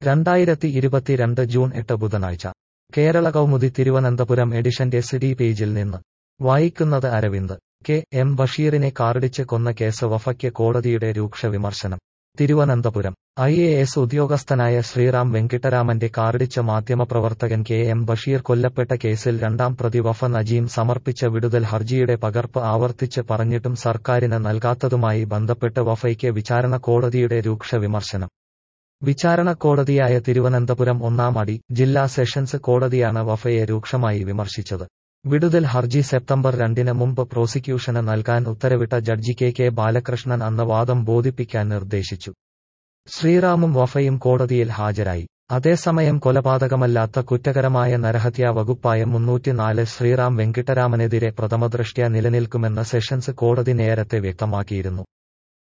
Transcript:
രണ്ടായിരത്തി ഇരുപത്തിരണ്ട് ജൂൺ എട്ട് ബുധനാഴ്ച കേരള കൗമുദി തിരുവനന്തപുരം എഡിഷന്റെ സിഡി പേജിൽ നിന്ന് വായിക്കുന്നത് അരവിന്ദ് കെ എം ബഷീറിനെ കാറിടിച്ച് കൊന്ന കേസ് വഫയ്ക്ക് കോടതിയുടെ രൂക്ഷ വിമർശനം തിരുവനന്തപുരം ഐ എ എസ് ഉദ്യോഗസ്ഥനായ ശ്രീറാം വെങ്കിട്ടരാമന്റെ കാറിടിച്ച മാധ്യമപ്രവർത്തകൻ കെ എം ബഷീർ കൊല്ലപ്പെട്ട കേസിൽ രണ്ടാം പ്രതി വഫ നജീം സമർപ്പിച്ച വിടുതൽ ഹർജിയുടെ പകർപ്പ് ആവർത്തിച്ച് പറഞ്ഞിട്ടും സർക്കാരിന് നൽകാത്തതുമായി ബന്ധപ്പെട്ട് വഫയ്ക്ക് വിചാരണ കോടതിയുടെ രൂക്ഷ വിമർശനം വിചാരണ കോടതിയായ തിരുവനന്തപുരം ഒന്നാം അടി ജില്ലാ സെഷൻസ് കോടതിയാണ് വഫയെ രൂക്ഷമായി വിമർശിച്ചത് വിടുതൽ ഹർജി സെപ്റ്റംബർ രണ്ടിന് മുമ്പ് പ്രോസിക്യൂഷന് നൽകാൻ ഉത്തരവിട്ട ജഡ്ജി കെ കെ ബാലകൃഷ്ണൻ അന്ന് വാദം ബോധിപ്പിക്കാൻ നിർദ്ദേശിച്ചു ശ്രീറാമും വഫയും കോടതിയിൽ ഹാജരായി അതേസമയം കൊലപാതകമല്ലാത്ത കുറ്റകരമായ നരഹത്യാ വകുപ്പായ മുന്നൂറ്റിനാല് ശ്രീറാം വെങ്കിട്ടരാമനെതിരെ പ്രഥമദൃഷ്ട്യാ നിലനിൽക്കുമെന്ന് സെഷൻസ് കോടതി നേരത്തെ വ്യക്തമാക്കിയിരുന്നു